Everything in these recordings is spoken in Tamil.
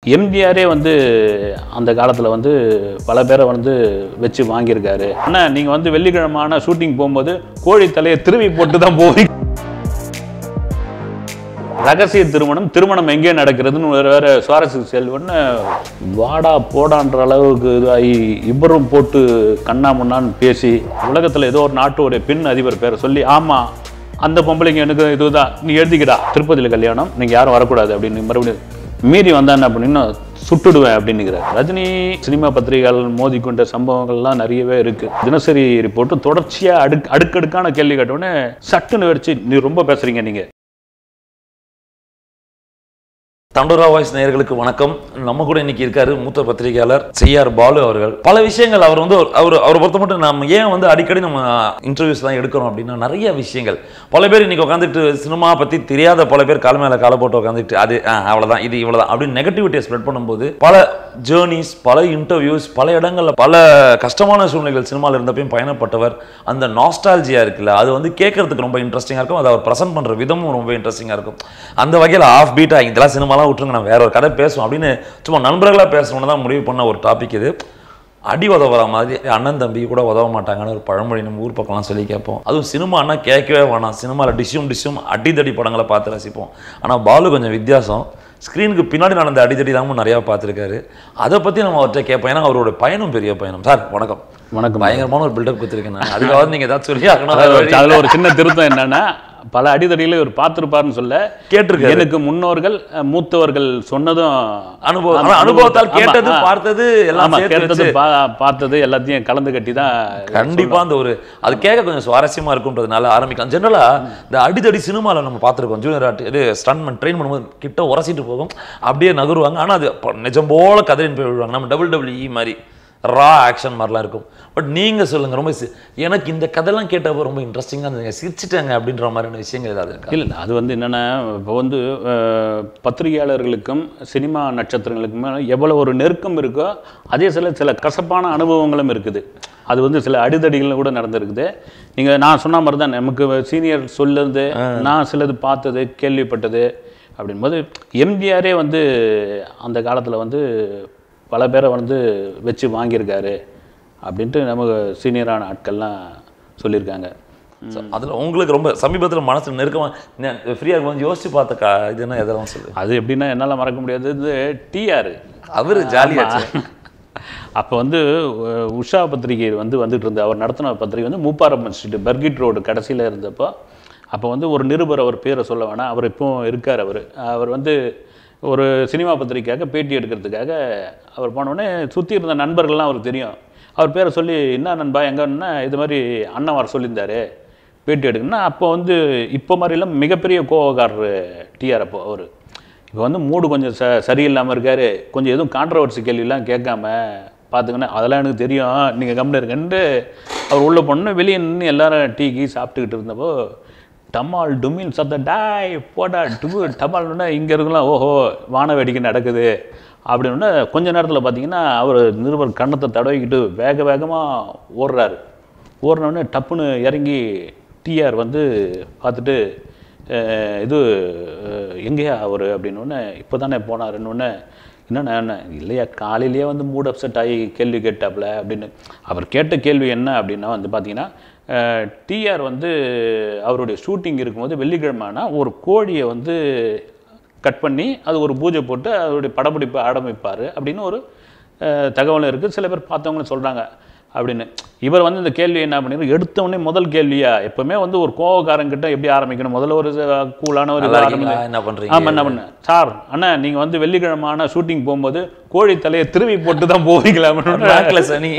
எம்ஜிஆரே வந்து அந்த காலத்தில் வந்து பல பேரை வந்து வச்சு வாங்கியிருக்காரு ஆனால் நீங்கள் வந்து வெள்ளிக்கிழமான ஷூட்டிங் போகும்போது கோழி தலையை திருவி போட்டு தான் போவீங்க ரகசிய திருமணம் திருமணம் எங்கே நடக்கிறதுன்னு வேற வேற சுவாரஸ்ய செல்வன்னு வாடா போடான்ற அளவுக்கு இதாகி இவரும் போட்டு கண்ணா முன்னான்னு பேசி உலகத்தில் ஏதோ ஒரு நாட்டோடைய பெண் அதிபர் பேரை சொல்லி ஆமாம் அந்த பொம்பளைங்க எனக்கு இதுதான் நீ எழுதிக்கடா திருப்பதியில் கல்யாணம் நீங்கள் யாரும் வரக்கூடாது அப்படின்னு மறுபடியும் மீறி வந்தா என்ன அப்படின்னு சுட்டுடுவேன் அப்படின்னுங்கிறார் ரஜினி சினிமா பத்திரிகைகள் மோதிக்கொண்ட சம்பவங்கள்லாம் நிறையவே இருக்கு தினசரி ரிப்போர்ட்டு தொடர்ச்சியாக அடுக்கு அடுக்கடுக்கான கேள்வி கேட்டவுடனே சட்டுன்னு வச்சு நீ ரொம்ப பேசுறீங்க நீங்க தண்டோரா வாய்ஸ் நேயர்களுக்கு வணக்கம் நம்ம கூட இன்னைக்கு இருக்காரு மூத்த பத்திரிகையாளர் செய்யார் பாலு அவர்கள் பல விஷயங்கள் அவர் வந்து ஒரு- அவர் அவரை பொறுத்த மட்டும் நம்ம ஏன் வந்து அடிக்கடி நம்ம இன்டர்வியூஸ் தான் எடுக்கிறோம் அப்படின்னா நிறைய விஷயங்கள் பல பேர் இன்னைக்கு உட்காந்துட்டு சினிமா பத்தி தெரியாத பல பேர் கால் மேல காலை போட்டு உட்காந்துட்டு அது ஆ, அவ்வளவுதான் இது இவ்வளவுதான் அப்படின்னு நெகட்டிவிட்டியை ஸ்ப்ரெட் பண்ணும்போது பல ஜேர்னிஸ் பல இன்டர்வியூஸ் பல இடங்கள்ல பல கஷ்டமான சூழ்நிலைகள் சினிமாவில் இருந்தப்பையும் பயணப்பட்டவர் அந்த நாஸ்டாலஜியா இருக்குல்ல அது வந்து கேட்கறதுக்கு ரொம்ப இன்ட்ரெஸ்டிங்காக இருக்கும் அதை அவர் ப்ரெசென்ட் பண்ற விதமும் ரொம்ப இன்ட்ரெஸ்டிங்காக இருக்கும் அந்த வகையில் ஆஃப் பீட்டா இதெல்லாம் சினிமாலாம் விட்டுருங்க நான் வேற ஒரு கதை பேசுவோம் அப்படின்னு சும்மா நண்பர்களாக பேசணும்னு தான் முடிவு பண்ண ஒரு டாபிக் இது அடி உதவுற மாதிரி அண்ணன் தம்பி கூட உதவ மாட்டாங்கன்னு ஒரு பழமொழி நம்ம ஊர் பக்கம்லாம் சொல்லி கேட்போம் அதுவும் சினிமானா கேட்கவே வேணாம் சினிமாவில் டிஷ்ஷும் டிஷ்ஷும் அடிதடி படங்களை பார்த்து ரசிப்போம் ஆனால் பாலு கொஞ்சம் வித்தியாசம் ஸ்க்ரீனுக்கு பின்னாடி நடந்த அடிதடி தான் நிறையா பார்த்துருக்காரு அதை பற்றி நம்ம அவர்கிட்ட கேட்போம் ஏன்னா அவரோட பயணம் பெரிய பயணம் சார் வணக்கம் வணக்கம் பயங்கரமான ஒரு பில்டப் கொடுத்துருக்கேன் நான் அதுக்காக நீங்கள் ஏதாவது சொல்லி ஆகணும் அதாவது அதுல ஒரு சின்ன திருத்தம் என்னன்னா பல அடிதடியில இவர் பார்த்திருப்பாருன்னு சொல்ல கேட்டிருக்காரு. எனக்கு முன்னோர்கள் அஹ், மூத்தவர்கள் சொன்னதும் அனுபவம் ஆமா, ஆனா அனுபவத்தால் ஆமா, கேட்டது ஆ. பார்த்தது எல்லாம் ஆமா, சேர்த்து கேட்டது வச்சு பா- பார்த்தது எல்லாத்தையும் கலந்து கட்டி தான் கண்டிப்பா அந்த ஒரு அது கேட்க கொஞ்சம் சுவாரஸ்யமா இருக்குன்றதுனால ஆரம்பிக்கலாம் ஜென்ரலா இந்த அடிதடி சினிமால நம்ம பார்த்துருக்கோம் ஜூனியர் ஆர்ட் இது ஸ்டன்மன் ட்ரெயின் பண்ணும்போது கிட்ட உரசிட்டு போகும் அப்படியே நகருவாங்க ஆனா அது ப- நிஜம் போல கதறின்னு போய் விழுவாங்க நம்ம டபுள் டபுள் இ மாதிரி ரா ஆக்ஷன் மாதிரிலாம் இருக்கும் பட் நீங்க சொல்லுங்க ரொம்ப சி- எனக்கு இந்த கதைலாம் கேட்டப்போ ரொம்ப இன்ட்ரெஸ்டிங்காக இருந்ததுங்க சிரிச்சிட்டாங்க அப்படின்ற மாதிரியான விஷயங்கள் ஏதாவது இருக்கா இல்லை அது வந்து என்னென்னா இப்போ வந்து அஹ், பத்திரிகையாளர்களுக்கும் சினிமா நட்சத்திரங்களுக்குமே எவ்வளோ ஒரு நெருக்கம் இருக்கோ அதே சில சில கசப்பான அனுபவங்களும் இருக்குது அது வந்து சில அடிதடிகள் கூட நடந்திருக்குது நீங்கள் நான் சொன்ன மாதிரி தான் நமக்கு சீனியர் சொல்லுறது நான் சிலது பார்த்தது கேள்விப்பட்டது அப்படின்போது எம்ஜிஆரே வந்து அந்த காலத்தில் வந்து பல பேரை வந்து வச்சு வாங்கியிருக்காரு அப்படின்ட்டு நமக்கு சீனியரான ஆட்கள்லாம் சொல்லியிருக்காங்க So, அதுல உங்களுக்கு ரொம்ப சமீபத்துல மனசு நெருக்கமா ஃப்ரீயாக கொஞ்சம் யோசிச்சு பார்த்த கா இதுன்னா எதெல்லாம் சொல்லு அது எப்படின்னா என்னால் மறக்க முடியாது இது டிஆர் அவரு ஜாலியாச்சு அப்போ வந்து அஹ், உஷா பத்திரிகை வந்து வந்துட்டு இருந்த அவர் நடத்தின பத்திரிகை வந்து மூப்பாரம்மன் ஸ்ட்ரீட் பர்கிட் ரோடு கடைசியில் இருந்தப்போ அப்போ வந்து ஒரு நிருபர் அவர் பேரை சொல்ல வேணாம் அவர் இப்போ இருக்கார் அவர் அவர் வந்து ஒரு சினிமா பத்திரிக்கைக்காக பேட்டி எடுக்கிறதுக்காக அவர் போனோடனே சுற்றி இருந்த நண்பர்கள்லாம் அவருக்கு தெரியும் அவர் பேரை சொல்லி என்ன நண்பா எங்கன்னா இது மாதிரி அண்ணன் வர சொல்லியிருந்தாரு பேட்டி எடுக்கணும்னா அப்போ வந்து இப்போ மாதிரிலாம் மிகப்பெரிய கோவக்காரர் டிஆர் அப்போ அவர் இப்போ வந்து மூடு கொஞ்சம் ச சரியில்லாமல் இருக்காரு கொஞ்சம் எதுவும் கான்ட்ரவர்சி கேள்விலாம் கேட்காம பார்த்துக்கண்ணே அதெல்லாம் எனக்கு தெரியும் நீங்கள் கம்முன்னு இருக்கன்ட்டு அவர் உள்ளே போனோன்னே வெளியே நின்று எல்லாரும் டீ கீ சாப்பிட்டுக்கிட்டு இருந்தப்போ டமால் டுமின் சத்த டாய் போடா டுபு டமால்னா இங்கே இருக்கலாம் ஓஹோ வான வேடிக்கை நடக்குது அப்படின்னா கொஞ்ச நேரத்தில் பார்த்தீங்கன்னா அவர் நிருபர் கண்ணத்தை தடவிக்கிட்டு வேக வேகமாக ஓடுறாரு ஓடுனோடனே டப்புன்னு இறங்கி டிஆர் வந்து பார்த்துட்டு அஹ், இது அஹ், எங்கேயா அவர் அப்படின்னோடனே இப்போ தானே போனாருன்னொன்னே என்னண்ணா என்ன இல்லையா காலையிலேயே வந்து மூட் அப்செட் ஆகி கேள்வி கேட்டாப்புல அப்படின்னு அவர் கேட்ட கேள்வி என்ன அப்படின்னா வந்து பார்த்தீங்கன்னா டிஆர் வந்து அவருடைய ஷூட்டிங் இருக்கும்போது வெள்ளிக்கிழமைனா ஒரு கோழியை வந்து கட் பண்ணி அது ஒரு பூஜை போட்டு அவருடைய படப்பிடிப்பை ஆரம்பிப்பார் அப்படின்னு ஒரு அஹ், தகவலும் இருக்குது சில பேர் பார்த்தவங்களும் சொல்கிறாங்க அப்படின்னு இவர் வந்து இந்த கேள்வி என்ன பண்ணிரு எடுத்த உடனே முதல் கேள்வியா எப்பவுமே வந்து ஒரு கோவக்காரங்கிட்ட எப்படி ஆரம்பிக்கணும் முதல்ல ஒரு ச- கூலான ஒரு நல்லா இதா இருக்கீங்களா? ஆரம்பிங்க. என்ன பண்றீங்க? ஆமா என்ன பண்ண சார் அண்ணா நீங்க வந்து வெள்ளிக்கிழமான ஷூட்டிங் போகும்போது கோழி தலையை திருவி போட்டு தான் போவீங்களா அப்படின்னு பேங்க்ல சனி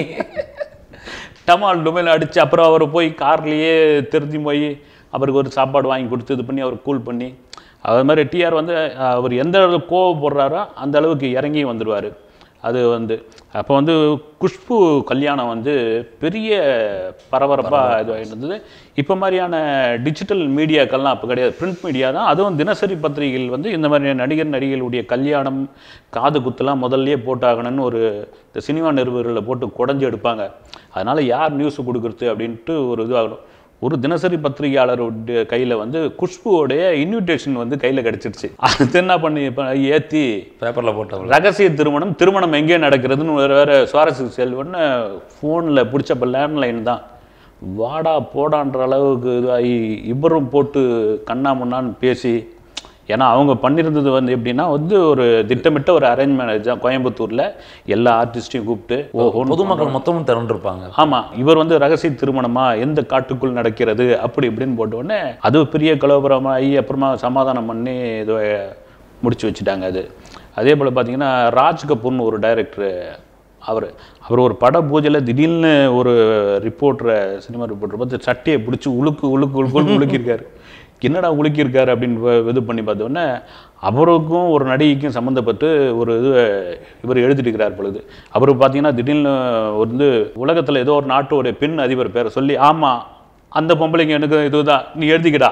டமால் டுமையில் அடித்து அப்புறம் அவர் போய் கார்லேயே தெரிஞ்சு போய் அவருக்கு ஒரு சாப்பாடு வாங்கி கொடுத்து இது பண்ணி அவர் கூல் பண்ணி அது மாதிரி டிஆர் வந்து அஹ், அவர் எந்த அளவுக்கு கோவப்படுறாரோ அந்த அளவுக்கு இறங்கி வந்துடுவார் அது வந்து அப்போ வந்து குஷ்பு கல்யாணம் வந்து பெரிய பரபரப்பாக இதுவாகிட்டு இருந்தது இப்போ மாதிரியான டிஜிட்டல் மீடியாக்கள்லாம் அப்போ கிடையாது பிரிண்ட் மீடியா தான் அதுவும் தினசரி பத்திரிகைகள் வந்து இந்த மாதிரி நடிகர் நடிகைகளுடைய கல்யாணம் காது குத்துலாம் முதல்லயே போட்டாகணும்னு ஒரு இந்த சினிமா நிருபர்களில் போட்டு குடஞ்சி எடுப்பாங்க அதனால் யார் நியூஸ் கொடுக்குறது அப்படின்ட்டு ஒரு இதுவாகணும் ஒரு தினசரி பத்திரிகையாளர் கையில் வந்து குஷ்புவோடைய இன்விடேஷன் வந்து கையில் கிடச்சிருச்சு அது என்ன பண்ணி இப்போ ஏற்றி பேப்பரில் போட்டவர் ரகசிய திருமணம் திருமணம் எங்கே நடக்கிறதுன்னு வேறு வேறு சுவாரஸ்ய செல்வன்னு ஃபோனில் பிடிச்சப்ப லேண்ட்லைன் தான் வாடா போடான்ற அளவுக்கு இதாகி இவரும் போட்டு கண்ணா முன்னான்னு பேசி ஏன்னா அவங்க பண்ணியிருந்தது வந்து எப்படின்னா வந்து ஒரு திட்டமிட்ட ஒரு அரேஞ்ச்மெண்ட் தான் கோயம்புத்தூரில் எல்லா ஆர்டிஸ்டையும் கூப்பிட்டு ஓஹோ பொதுமக்கள் மொத்தமும் திரண்டிருப்பாங்க ஆமாம் இவர் வந்து ரகசிய திருமணமா எந்த காட்டுக்குள் நடக்கிறது அப்படி இப்படின்னு போட்ட உடனே அது பெரிய கலவரமாகி அப்புறமா சமாதானம் பண்ணி இதை முடிச்சு வச்சுட்டாங்க அது அதே போல் பார்த்தீங்கன்னா ராஜ் கபூர்னு ஒரு டைரக்டர் அவர் அவர் ஒரு பட பூஜையில் திடீர்னு ஒரு ரிப்போர்ட்டரை சினிமா ரிப்போர்ட்டர் பார்த்து சட்டையை பிடிச்சி உழுக்கு உழுக்கு உழுக்கு உழுக்கியிருக்காரு என்னடா உழுக்கியிருக்காரு அப்படின்னு வ- இது பண்ணி பார்த்தோன்னே அவருக்கும் ஒரு நடிகைக்கும் சம்மந்தப்பட்டு ஒரு இது இவர் எழுதிட்டு இருக்கிறார் பொழுது அவர் பார்த்தீங்கன்னா திடீர்னு வந்து உலகத்தில் ஏதோ ஒரு நாட்டோடைய பெண் அதிபர் பேரை சொல்லி ஆமாம் அந்த பொம்பளைங்க எனக்கு இதுதான் நீ எழுதிக்கடா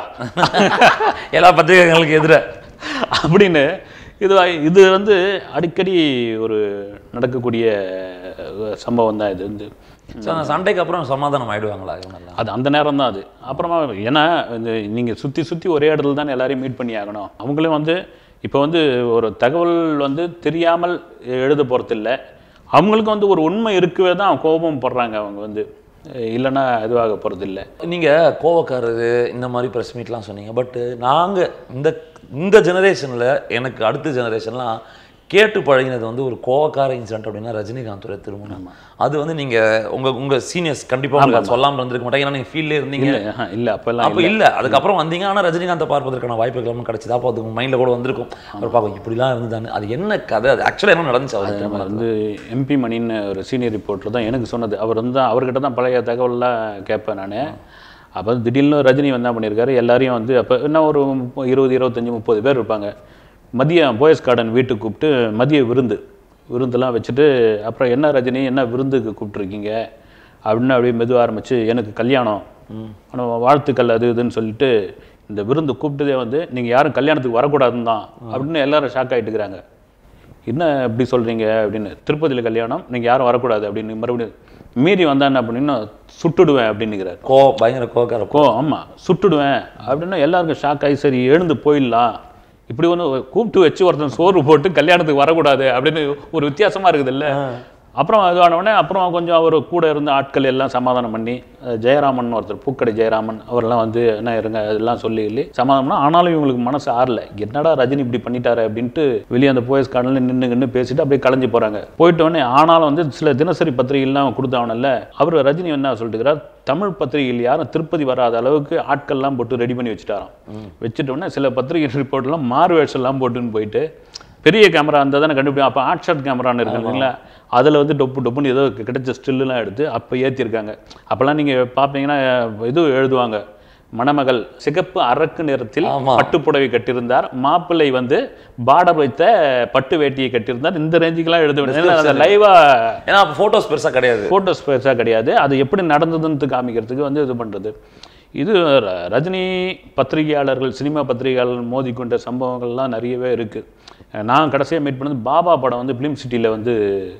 எல்லா பத்திரிகைகளுக்கு எதிர அப்படின்னு இது இது வந்து அடிக்கடி ஒரு நடக்கக்கூடிய அஹ், சம்பவம் தான் இது வந்து So, அந்த சண்டைக்கு அப்புறம் சமாதானம் ஆயிடுவாங்களா இவங்கெல்லாம் அது அந்த நேரம் தான் அது அப்புறமா ஏன்னா இந்த நீங்கள் சுற்றி சுற்றி ஒரே இடத்துல தான் எல்லாரையும் மீட் பண்ணி ஆகணும் அவங்களும் வந்து இப்போ வந்து ஒரு தகவல் வந்து தெரியாமல் எழுத போகிறதில்ல அவங்களுக்கு வந்து ஒரு உண்மை இருக்கவே தான் கோபம் படுறாங்க அவங்க வந்து அஹ் இல்லைன்னா இதுவாக போகிறதில்ல நீங்க கோவக்காரரு இந்த மாதிரி ப்ரெஸ் மீட்லாம் சொன்னீங்க பட் நாங்க இந்த இந்த ஜெனரேஷன்ல எனக்கு அடுத்த ஜெனரேஷன்லாம் கேட்டு பழகினது வந்து ஒரு கோவக்கார இன்சிடென்ட் அப்படின்னா ரஜினிகாந்தோட திருமணம் அது வந்து நீங்க உங்க உங்க சீனியர்ஸ் கண்டிப்பா உங்களுக்கு அது சொல்லாம இருந்திருக்க மாட்டாங்க ஏன்னா நீங்க ஃபீல்ட்ல இருந்தீங்க இல்லை இல்லை அப்போல்லாம் அப்போ இல்ல அதுக்கப்புறம் வந்தீங்க ஆனா ரஜினிகாந்தை பார்ப்பதற்கான வாய்ப்புகள் எல்லாம் கிடைச்சது அப்போ அது உங்க மைண்ட்ல கூட வந்திருக்கும் அவர் பார்க்கும் இப்படிலாம் இருந்துதானே அது என்ன கதை அது ஆக்சுவலாக என்ன நடந்துச்சு அவர் நம்ம திருமணம் வந்து எம்பி மணின்னு ஒரு சீனியர் ரிப்போர்ட்டர் தான் எனக்கு சொன்னது அவர் வந்து அவர்கிட்ட தான் பழைய தகவல்லாம் கேட்பேன் நான் அப்போ திடீர்னு ரஜினி வந்து என்ன பண்ணியிருக்காரு எல்லாரையும் வந்து அப்போ என்ன ஒரு முப்ப- இருபது இருபத்தஞ்சி முப்பது பேர் இருப்பாங்க மதியம் போயஸ் கார்டன் வீட்டுக்கு கூப்பிட்டு மதிய விருந்து விருந்தெல்லாம் வச்சுட்டு அப்புறம் என்ன ரஜினி என்ன விருந்துக்கு கூப்பிட்ருக்கீங்க அப்படின்னு அப்படியே மெதுவாக ஆரம்பிச்சு எனக்கு கல்யாணம் ஆனால் வாழ்த்துக்கள் அது இதுன்னு சொல்லிட்டு இந்த விருந்து கூப்பிட்டதே வந்து நீங்கள் யாரும் கல்யாணத்துக்கு வரக்கூடாதுன்னு தான் அப்படின்னு எல்லாரும் ஷாக் ஆகிட்டுக்கிறாங்க என்ன இப்படி சொல்கிறீங்க அப்படின்னு திருப்பதியில் கல்யாணம் நீங்கள் யாரும் வரக்கூடாது அப்படின்னு மறுபடியும் மீறி வந்தா என்ன அப்படின்னு சுட்டுடுவேன் அப்படின்னுக்கிறார் கோ பயங்கர கோவக்கார கோ ஆமாம் சுட்டுடுவேன் அப்படின்னா எல்லாருக்கும் ஷாக் ஆகி சரி எழுந்து போயிடலாம் இப்படி ஒன்று கூப்பிட்டு வச்சு ஒருத்தன் சோறு போட்டு கல்யாணத்துக்கு வரக்கூடாது அப்படின்னு ஒரு வித்தியாசமாக இருக்குதுல்ல அப்புறம் இது ஆன உடனே அப்புறம் கொஞ்சம் அவர் கூட இருந்த ஆட்கள் எல்லாம் சமாதானம் பண்ணி அஹ் ஜெயராமன் ஒருத்தர் பூக்கடை ஜெயராமன் அவரெல்லாம் வந்து என்ன இருங்க அதெல்லாம் சொல்லி சொல்லி சமாதானம் பண்ணா, ஆனாலும் இவங்களுக்கு மனசு ஆறல என்னடா ரஜினி இப்படி பண்ணிட்டாரு அப்படின்ட்டு வெளியே அந்த போயஸ் கார்டனில் நின்று நின்று பேசிட்டு அப்படியே கலைஞ்சு போகிறாங்க போயிட்ட உடனே ஆனாலும் வந்து சில தினசரி பத்திரிகைலாம் கொடுத்தாவனல்ல அவர் ரஜினி என்ன சொல்லிட்டுக்கிறார் தமிழ் பத்திரிகையில் யாரும் திருப்பதி வராத அளவுக்கு ஆட்கள்லாம் போட்டு ரெடி பண்ணி வச்சுட்டாராம் வச்சுட்ட உடனே சில பத்திரிகை ரிப்போர்ட்லாம் மாறு வேஷம்லாம் போட்டுன்னு போயிட்டு பெரிய கேமரா அந்த தானே கண்டுபிடி அப்போ ஆட் ஷாட் கேமரான்னு இருக்கு இல்லைங்களா அதில் வந்து டொப்பு டொப்புன்னு ஏதோ கிடைச்ச ஸ்டில்லாம் எடுத்து அப்போ ஏற்றிருக்காங்க அப்போல்லாம் நீங்கள் பார்ப்பீங்கன்னா இது எழுதுவாங்க மணமகள் சிகப்பு அரக்கு நிறத்தில் ஆமா. பட்டு புடவை கட்டியிருந்தார் மாப்பிள்ளை வந்து பார்டர் வைத்த பட்டு வேட்டியை கட்டியிருந்தார் இந்த ரேஞ்சுக்கெல்லாம் எழுத வேண்டியது அதை லைவாக ஏன்னா அப்போ ஃபோட்டோஸ் பெருசா கிடையாது ஃபோட்டோஸ் பெருசாக கிடையாது அது எப்படி நடந்ததுன்னு காமிக்கிறதுக்கு வந்து இது பண்ணுறது இது ர- ரஜினி பத்திரிகையாளர்கள் சினிமா பத்திரிகையாளர்கள் மோதிக்கொண்ட சம்பவங்கள்லாம் நிறையவே இருக்குது நான் கடைசியாக மீட் பண்ணது பாபா படம் வந்து ஃபிலிம் சிட்டியில் வந்து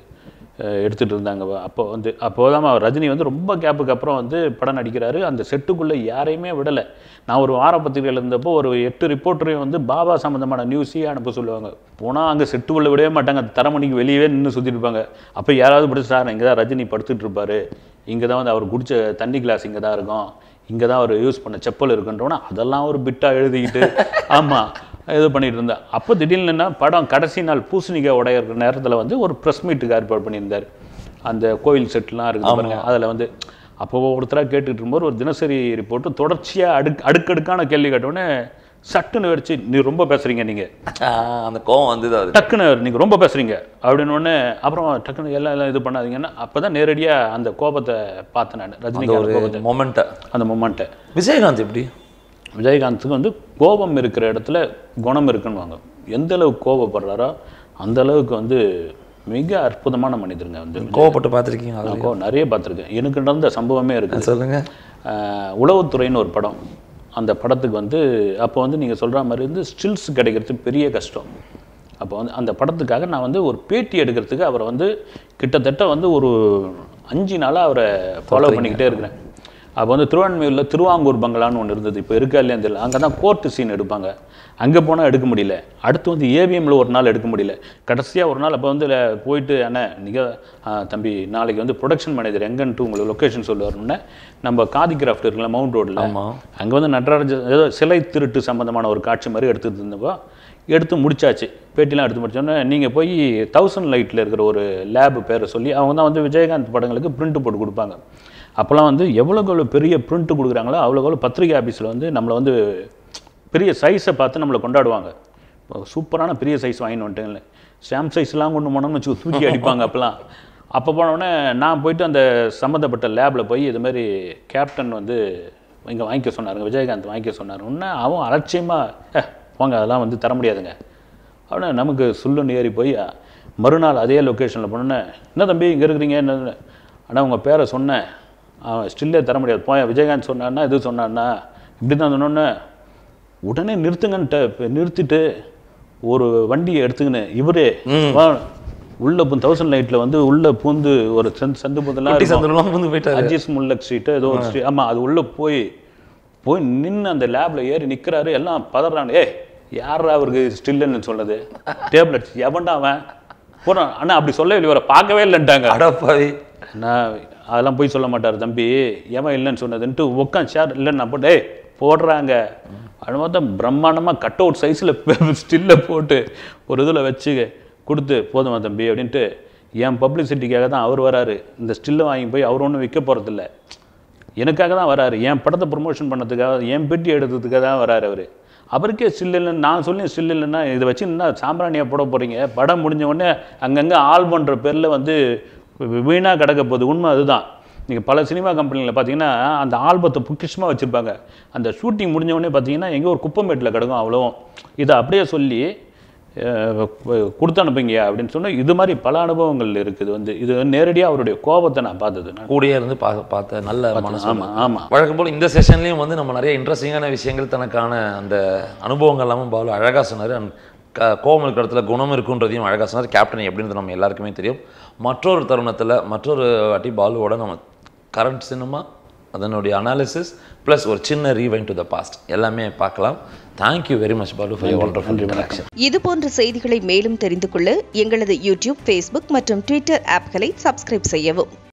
அஹ், எடுத்துட்டு இருந்தாங்க அப்போ வந்து அப்போ தான் ரஜினி வந்து ரொம்ப கேப்புக்கு அப்புறம் வந்து படம் நடிக்கிறாரு அந்த செட்டுக்குள்ளே யாரையுமே விடலை நான் ஒரு வார பத்திரிகையில் இருந்தப்போ ஒரு எட்டு ரிப்போர்ட்டரையும் வந்து பாபா சம்மந்தமான நியூஸையே அனுப்ப சொல்லுவாங்க போனால் அங்கே செட்டுக்குள்ளே விடவே மாட்டாங்க தரை மணிக்கு வெளியவே நின்று சுற்றிட்டு இருப்பாங்க அப்போ யாராவது பிடிச்சி சார் இங்கே தான் ரஜினி படுத்துட்டு இருப்பாரு இங்கே தான் வந்து அவர் குடிச்ச தண்ணி கிளாஸ் இங்கே தான் இருக்கும் இங்கே தான் அவர் யூஸ் பண்ண செப்பல் இருக்குன்றோன்னா அதெல்லாம் ஒரு பிட்டாக எழுதிக்கிட்டு ஆமாம் இது பண்ணிட்டு இருந்தா அப்போ திடீர்னு என்ன படம் கடைசி நாள் பூசணிக்காய் உடையிற நேரத்தில் வந்து ஒரு ப்ரெஸ் மீட்டுக்கு ஏற்பாடு பண்ணியிருந்தார் அந்த கோவில் செட்லாம் இருக்குது பாருங்க அதில் வந்து அப்போ ஒருத்தராக கேட்டுட்டு இருக்கும்போது ஒரு தினசரி ரிப்போர்ட்டு தொடர்ச்சியாக அடுக்கு அடுக்கடுக்கான கேள்வி கேட்டோடனே சட்டுன்னு வச்சு நீ ரொம்ப பேசுகிறீங்க நீங்கள் ஆஹ் அந்த கோவம் வந்தது அது டக்குன்னு நீங்கள் ரொம்ப பேசுகிறீங்க அப்படின்னு உடனே அப்புறம் டக்குன்னு எல்லாம் எல்லாம் இது பண்ணாதீங்கன்னா அப்போ தான் நேரடியாக அந்த கோபத்தை பார்த்தேன் நான் அந்த ரஜினிகாந்த் ஒரு கோபத்தை மொமெண்ட்டை அந்த மொமெண்ட்டை விஜயகாந்த் எப்படி விஜயகாந்துக்கு வந்து கோபம் இருக்கிற இடத்துல குணம் இருக்குன்னுவாங்க எந்த அளவுக்கு கோபப்படுறாரோ அந்த அளவுக்கு வந்து மிக அற்புதமான மனிதருங்க வந்து கோவப்பட்டு பார்த்துருக்கீங்க அது நான் கோ- நிறைய பார்த்துருக்கேன் எனக்கு நடந்த சம்பவமே இருக்குது சொல்லுங்க ஆஹ் உளவுத்துறைன்னு ஒரு படம் அந்த படத்துக்கு வந்து அப்போ வந்து நீங்கள் சொல்கிற மாதிரி வந்து ஸ்டில்ஸ் கிடைக்கிறது பெரிய கஷ்டம் அப்போ வந்து அந்த படத்துக்காக நான் வந்து ஒரு பேட்டி எடுக்கிறதுக்கு அவரை வந்து கிட்டத்தட்ட வந்து ஒரு அஞ்சு நாளாக அவரை ஃபாலோ பண்ணிக்கிட்டே இருக்கிறேன் அப்போ வந்து திருவான்மையூரில் திருவாங்கூர் பங்களான்னு ஒன்று இருந்தது இப்போ இருக்கா இல்லையா தெரியல அங்கே தான் கோர்ட்டு சீன் எடுப்பாங்க அங்கே போனால் எடுக்க முடியல அடுத்து வந்து ஏவிஎம்ல ஒரு நாள் எடுக்க முடியல கடைசியாக ஒரு நாள் அப்போ வந்து ல- போயிட்டு அண்ணே நீங்கள் தம்பி நாளைக்கு வந்து ப்ரொடக்ஷன் மேனேஜர் எங்கன்ட்டு உங்களுக்கு லொக்கேஷன் சொல்லுவாருன்னு நம்ம காதி கிராஃப்ட் இருக்குல்ல மவுண்ட் ரோட்டில் ஆமா. அங்கே வந்து நடராஜ ஏதோ சிலை திருட்டு சம்மந்தமான ஒரு காட்சி மாதிரி எடுத்துட்டு இருந்தப்போ எடுத்து முடிச்சாச்சு பேட்டிலாம் எடுத்து முடிச்சோன்னே நீங்கள் போய் தௌசண்ட் லைட்டில் இருக்கிற ஒரு லேப் பேரை சொல்லி அவங்க தான் வந்து விஜயகாந்த் படங்களுக்கு பிரிண்ட் போட்டு கொடுப்பாங்க அப்போல்லாம் வந்து எவ்வளோக்கு எவ்வளோ பெரிய பிரிண்ட் கொடுக்குறாங்களோ அவ்வளோக்கு எவ்வளோ பத்திரிகை ஆஃபீஸில் வந்து நம்மளை வந்து பெரிய சைஸை பார்த்து நம்மளை கொண்டாடுவாங்க இப்போ சூப்பரான பெரிய சைஸ் வாங்கிட்டு வந்துட்டேங்களே சாம் சைஸ்லாம் கொண்டு போனோம்னு வச்சு தூக்கி அடிப்பாங்க அப்போல்லாம் அப்போ போனோடனே நான் போயிட்டு அந்த சம்மந்தப்பட்ட லேபில் போய் இது மாதிரி கேப்டன் வந்து இங்கே வாங்கிக்க சொன்னாருங்க விஜயகாந்த் வாங்கிக்க சொன்னார் உடனே அவன் அலட்சியமாக போங்க அதெல்லாம் வந்து தர முடியாதுங்க அப்படின்னா நமக்கு சுள்ளுன்னு ஏறி போய் மறுநாள் அதே லொக்கேஷனில் போனோன்னே என்ன தம்பி இங்கே இருக்கிறீங்க என்ன ஆனால் உங்கள் பேரை சொன்னேன் அவன் ஸ்டில்லே தர முடியாது போய் விஜயகாந்த் சொன்னான்னா இது சொன்னான்னா இப்படி தான் சொன்னோன்னே உடனே நிறுத்துங்கன்ட்டு இப்ப நிறுத்திட்டு ஒரு வண்டியை எடுத்துக்கின்னு இவரே வா, உள்ள பூ தௌசண்ட் லைட்டில் வந்து உள்ள பூந்து ஒரு சந்து சந்து பூந்தெல்லாம் குட்டி இருக்கும். சந்திரலாம் வந்து போயிட்டாரு அஜிஸ் முல்லக் ஸ்ட்ரீட்டு ஏதோ ஒரு ஸ்ட்ரீட் ஆமாம் அது உள்ளே போய் போய் நின்று அந்த லேபில் ஏறி நிற்கிறாரு எல்லாம் பதறாங்க ஏய் யாரா அவருக்கு ஸ்டில்லுன்னு சொன்னது டேப்லெட்ஸ் எவன்டா அவன் போறான் அண்ணா அப்படி சொல்லவே இல்லை இவரை பார்க்கவே இல்லைன்ட்டாங்க அடப்பாவி நான் அதெல்லாம் போய் சொல்ல மாட்டார் தம்பி ஏமா இல்லைன்னு சொன்னதுன்ட்டு உட்காந்து ஷேர் இல்லைன்னு நான் போட்டு "ஏய், போடுறாங்க அது பார்த்தா பிரம்மாண்டமாக கட் அவுட் சைஸில் ஸ்டில்ல போட்டு ஒரு இதில் வச்சு கொடுத்து போதுமா தம்பி அப்படின்ட்டு என் பப்ளிசிட்டிக்காக தான் அவர் வராரு இந்த ஸ்டில்லை வாங்கி போய் அவர் ஒன்றும் விற்க போகிறதில்ல எனக்காக தான் வராரு என் படத்தை ப்ரொமோஷன் பண்ணதுக்காக என் பெட்டி எடுத்ததுக்காக தான் வராரு அவர் அவருக்கே ஸ்டில் இல்லைன்னு நான் சொல்லி ஸ்டில் இல்லைன்னா இதை வச்சு என்ன சாம்பிராணியாக போட போகிறீங்க படம் முடிஞ்ச உடனே அங்கங்கே ஆல் பண்ணுற பேரில் வந்து வீணாக கிடக்க போகுது உண்மை அதுதான் நீங்கள் பல சினிமா கம்பெனியில் பார்த்தீங்கன்னா அந்த ஆல்பத்தை பொக்கிஷமாக வச்சுருப்பாங்க அந்த ஷூட்டிங் முடிஞ்ச உடனே பார்த்தீங்கன்னா எங்கேயோ ஒரு குப்பமேட்டில் கிடக்கும் அவ்வளோவும் இதை அப்படியே சொல்லி அஹ், கொடுத்து அனுப்புங்க அப்படின்னு சொன்னா இது மாதிரி பல அனுபவங்கள் இருக்குது வந்து இது நேரடியாக அவருடைய கோபத்தை நான் பார்த்தது நான் கூடயே இருந்து பா பார்த்த நல்ல மனசு ஆமாம் ஆமாம் வழக்கம் போல் இந்த செஷன்லேயும் வந்து நம்ம நிறைய இன்ட்ரெஸ்டிங்கான விஷயங்கள் தனக்கான அந்த அனுபவங்கள் எல்லாமே பாலு அழகாக சொன்னார் அண்ட் க கோவம் இருக்கிற இடத்துல குணம் இருக்குன்றதையும் அழகாக சொன்னார் கேப்டன் எப்படின்றது நம்ம எல்லாருக்குமே தெரியும் மற்றொரு தருணத்தில் மற்றொரு வாட்டி பாலுவோட நம்ம கரண்ட் சினிமா அதனுடைய அனாலிசிஸ் ப்ளஸ் ஒரு சின்ன ரீவைன் டு த பாஸ்ட் எல்லாமே பார்க்கலாம் thank you very much Balu for wonderful interaction இது போன்ற செய்திகளை மேலும் தெரிந்து கொள்ள எங்களது யூடியூப் ஃபேஸ்புக் மற்றும் ட்விட்டர் ஆப்களை சப்ஸ்கிரைப் செய்யவும்